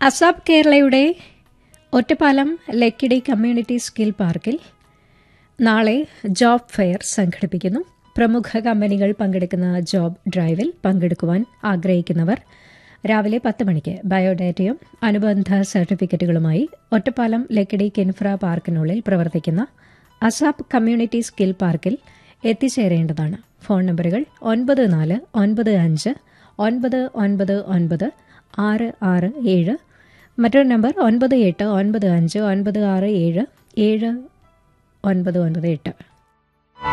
അസാബ് കേരളയുടെ Ottapalam Lakkidi community skill പാർക്കിൽ നാളെ ജോബ് ഫെയർ സംഘടിപ്പിക്കുന്നു പ്രമുഖ കമ്പനികൾ പങ്കെടുക്കുന്ന ജോബ് ഡ്രൈവിൽ പങ്കെടുക്കുവാൻ ആഗ്രഹിക്കുന്നവർ രാവിലെ പത്ത് മണിക്ക് ബയോഡാറ്റയും അനുബന്ധ സർട്ടിഫിക്കറ്റുകളുമായി ഒറ്റപ്പാലം ലക്കിടി കിൻഫ്ര പാർക്കിനുള്ളിൽ പ്രവർത്തിക്കുന്ന അസാബ് കമ്മ്യൂണിറ്റി സ്കിൽ പാർക്കിൽ എത്തിച്ചേരേണ്ടതാണ് ഫോൺ നമ്പറുകൾ ഒൻപത് നാല് ഒൻപത് അഞ്ച് ഒൻപത് ഒൻപത് ഒൻപത് ആറ് ആറ് ഏഴ് മറ്റൊരു നമ്പർ ഒൻപത് എട്ട് ഒൻപത് അഞ്ച് ഒൻപത് ആറ് ഏഴ് ഏഴ് ഒൻപത് ഒൻപത് എട്ട്